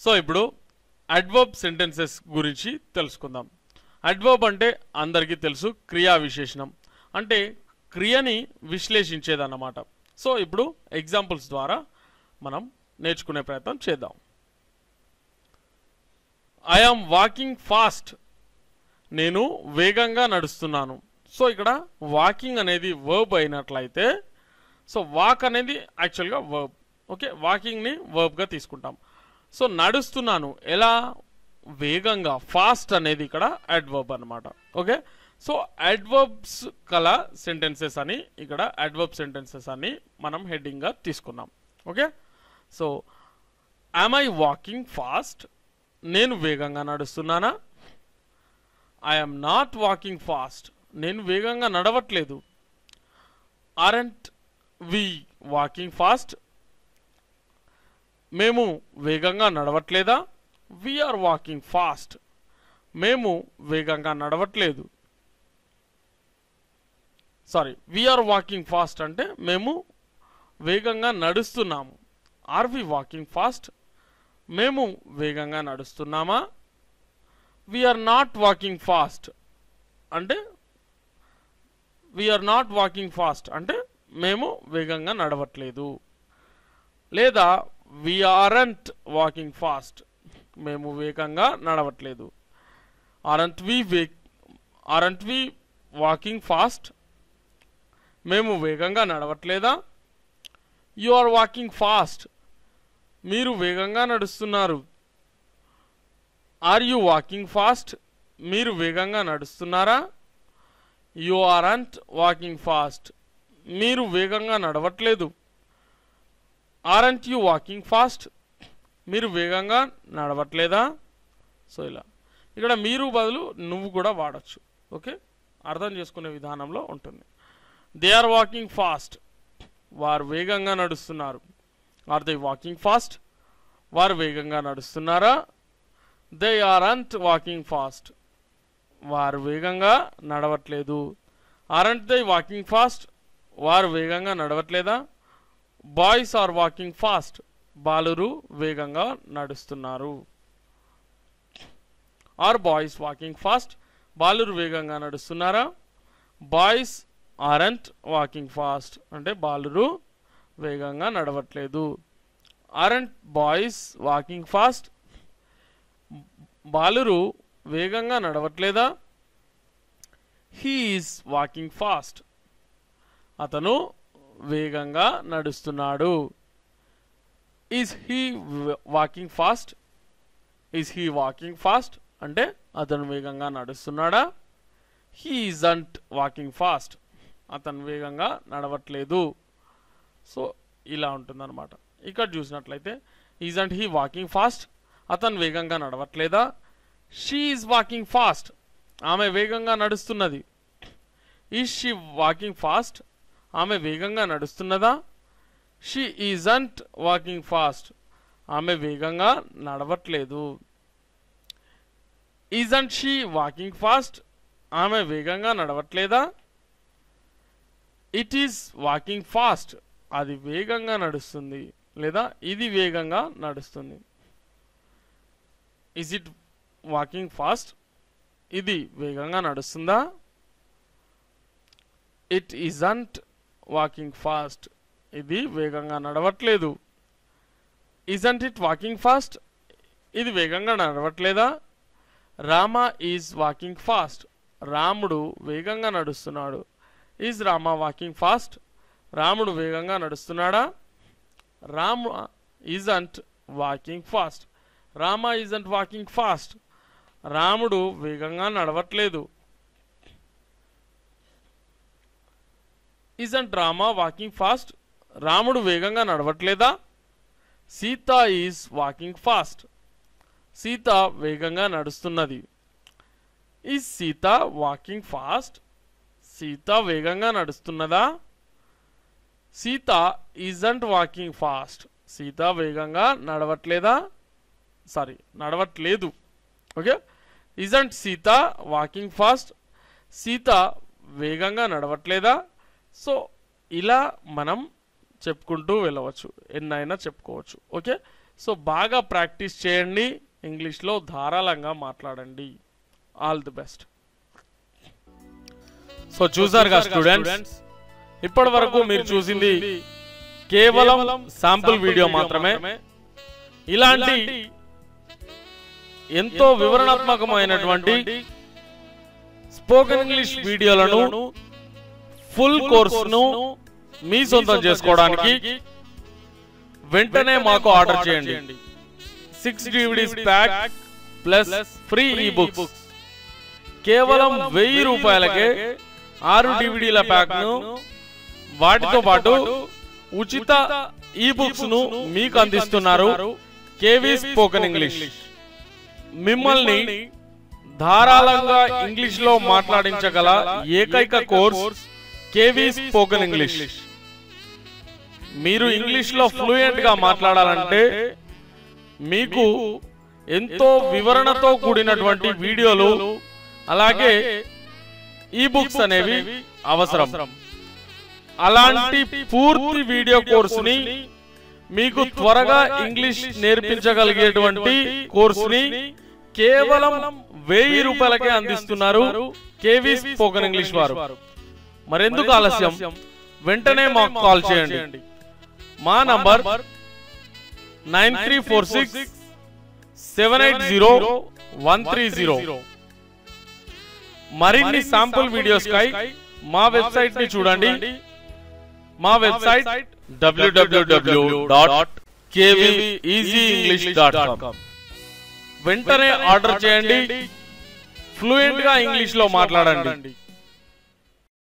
so ఇప్పుడు adverb sentences గురించి తెలుసుకుందాం అడ్వర్బ్ అంటే అందరికీ తెలుసు క్రియా విశేషణం అంటే క్రియని విశ్లేషించేదన్నమాట సో ఇప్పుడు ఎగ్జాంపుల్స్ ద్వారా మనం నేర్చుకునే ప్రయత్నం చేద్దాం ఐ ఆమ్ వాకింగ్ ఫాస్ట్ నేను వేగంగా నడుస్తున్నాను సో ఇక్కడ వాకింగ్ అనేది వర్బ్ అయినట్లయితే సో వాక్ అనేది యాక్చువల్గా వర్బ్ ఓకే వాకింగ్ని వర్బ్గా తీసుకుంటాం సో నడుస్తున్నాను ఎలా వేగంగా ఫాస్ట్ అనేది ఇక్కడ అడ్వర్బ్ అనమాట ఓకే సో అడ్వర్బ్స్ కల సెంటెన్సెస్ అని ఇక్కడ అడ్వర్బ్ సెంటెన్సెస్ అని మనం హెడ్డింగ్గా తీసుకున్నాం okay so I'm I walking fast నేను వేగంగా నడుస్తున్నానా ఐఎమ్ నాట్ వాకింగ్ ఫాస్ట్ నేను వేగంగా నడవట్లేదు ఆరెంట్ వి వాకింగ్ ఫాస్ట్ మేము వేగంగా నడవట్లేదా వీఆర్ వాకింగ్ ఫాస్ట్ మేము వేగంగా నడవట్లేదు సారీ వీఆర్ వాకింగ్ ఫాస్ట్ అంటే మేము వేగంగా నడుస్తున్నాము ఆర్ వి వాకింగ్ ఫాస్ట్ మేము వేగంగా నడుస్తున్నామా వీఆర్ నాట్ వాకింగ్ ఫాస్ట్ అంటే వీఆర్ నాట్ వాకింగ్ ఫాస్ట్ అంటే మేము వేగంగా నడవట్లేదు లేదా వీఆర్ంట్ వాకింగ్ ఫాస్ట్ మేము వేగంగా నడవట్లేదు aren't we way aren't we walking fast మేము వేగంగా నడవట్లేదా యు ఆర్ వాకింగ్ ఫాస్ట్ మీరు వేగంగా నడుస్తున్నారు ఆర్ యు వాకింగ్ ఫాస్ట్ మీరు వేగంగా నడుస్తున్నారా యు ఆర్ంట్ వాకింగ్ ఫాస్ట్ మీరు వేగంగా నడవట్లేదు ఆర్ంట్ యు వాకింగ్ ఫాస్ట్ మీరు వేగంగా నడవట్లేదా సో ఇలా ఇక్కడ మీరు బదులు నువ్వు కూడా వాడచ్చు ఓకే అర్థం చేసుకునే విధానంలో ఉంటుంది దే ఆర్ వాకింగ్ ఫాస్ట్ వారు వేగంగా నడుస్తున్నారు ఆర్ దే వాకింగ్ ఫాస్ట్ వారు వేగంగా నడుస్తున్నారా they aren't walking fast వారు వేగంగా నడవట్లేదు ఆరంట్ దే వాకింగ్ ఫాస్ట్ వారు వేగంగా నడవట్లేదా బాయ్స్ ఆర్ వాకింగ్ ఫాస్ట్ బాలురు వేగంగా నడుస్తున్నారు ఆర్ బాయ్స్ వాకింగ్ ఫాస్ట్ బాలురు వేగంగా నడుస్తున్నారా బాయ్స్ ఆరంట్ వాకింగ్ ఫాస్ట్ అంటే బాలురు వేగంగా నడవట్లేదు ఆరంట్ బాయ్స్ వాకింగ్ ఫాస్ట్ బాలురు వేగంగా నడవట్లేదా హీఈస్ వాకింగ్ ఫాస్ట్ అతను వేగంగా నడుస్తున్నాడు is he walking fast is he walking fast అంటే అతను వేగంగా నడుస్తున్నాడా హీ ఈజంట్ వాకింగ్ ఫాస్ట్ అతను వేగంగా నడవట్లేదు సో ఇలా ఉంటుందన్నమాట ఇక్కడ చూసినట్లయితే ఈజంట్ హీ వాకింగ్ ఫాస్ట్ అతను వేగంగా నడవట్లేదా షీ ఈజ్ వాకింగ్ ఫాస్ట్ ఆమె వేగంగా నడుస్తున్నది ఈజ్ షీ వాకింగ్ ఫాస్ట్ ఆమె వేగంగా నడుస్తున్నదా షీ ఈజంట్ వాకింగ్ ఫాస్ట్ ఆమె వేగంగా నడవట్లేదు ఈజంట్ షీ వాకింగ్ ఫాస్ట్ ఆమె వేగంగా నడవట్లేదా ఇట్ ఈస్ వాకింగ్ ఫాస్ట్ అది వేగంగా నడుస్తుంది లేదా ఇది వేగంగా నడుస్తుంది ఇస్ ఇట్ వాకింగ్ ఫాస్ట్ ఇది వేగంగా నడుస్తుందా ఇట్ ఈజంట్ వాకింగ్ ఫాస్ట్ ఇది వేగంగా నడవట్లేదు ఇజంట్ ఇట్ వాకింగ్ ఫాస్ట్ ఇది వేగంగా నడవట్లేదా రామ ఈజ్ వాకింగ్ ఫాస్ట్ రాముడు వేగంగా నడుస్తున్నాడు ఈజ్ రామ వాకింగ్ ఫాస్ట్ రాముడు వేగంగా నడుస్తున్నాడా Rama isn't walking fast Rama isn't walking fast రాముడు వేగంగా నడవట్లేదు ఈజంట్ రామ వాకింగ్ ఫాస్ట్ రాముడు వేగంగా నడవట్లేదా Sita is walking fast Sita వేగంగా నడుస్తున్నది ఈ సీత వాకింగ్ ఫాస్ట్ సీత వేగంగా నడుస్తున్నదా Sita isn't walking fast Sita వేగంగా నడవట్లేదా సారీ నడవట్లేదు okay isn't Sita walking fast Sita వేగంగా నడవట్లేదా సో ఇలా మనం చెప్పుకుంటూ వెళ్ళవచ్చు ఎన్నైనా చెప్పుకోవచ్చు ఓకే సో బాగా ప్రాక్టీస్ చేయండి ఇంగ్లీష్లో ధారాళంగా మాట్లాడండి ఆల్ ది బెస్ట్ సో చూసారుగా స్టూడెంట్స్ ఇప్పటి వరకు మీరు చూసింది కేవలం శాంపుల్ వీడియో మాత్రమే ఇలాంటి ఎంతో వివరణాత్మకమైనటువంటి స్పోకెన్ ఇంగ్లీష్ వీడియోలను ఫుల్ కోర్సును మీ సొంతం చేసుకోవడానికి వెంటనే మాకు ఆర్డర్ చేయండి six DVDs pack plus free e books కేవలం వెయ్యి రూపాయలకే ఆరు డివిడీల ప్యాక్ ను వాటితో పాటు ఉచిత ఈ బుక్స్ ను మీకు అందిస్తున్నారు కేవీ స్పోకెన్ ఇంగ్లీష్ మిమ్మల్ని ధారాళంగా ఇంగ్లీష్ లో మాట్లాడించగల ఏకైక కోర్స్ కేవీ స్పోకెన్ ఇంగ్లీష్ మీరు ఇంగ్లీష్ లో ఫ్లూయెంట్ గా మాట్లాడాలంటే మీకు ఎంతో వివరణతో కూడినటువంటి వీడియోలు అలాగే ఈ బుక్స్ అనేవి అవసరం అలాంటి పూర్తి వీడియో కోర్సుని మీకు త్వరగా ఇంగ్లీష్ నేర్పించగలిగేటువంటి కోర్సుని కేవలం వెయ్యి రూపాయలకే అందిస్తున్నారు కేవీ స్పోకెన్ ఇంగ్లీష్ వారు మరెందుకు ఆలస్యం వెంటనే మాకు కాల్ చేయండి మా number nine three four six seven eight zero one three zero మరిన్ని శాంపుల్ వీడియోస్ కై మా వెబ్సైట్ ని చూడండి మా website W W W dot English dot com వెంటనే ఆర్డర్ చేయండి ఫ్లూయెంట్ గా ఇంగ్లీష్ లో మాట్లాడండి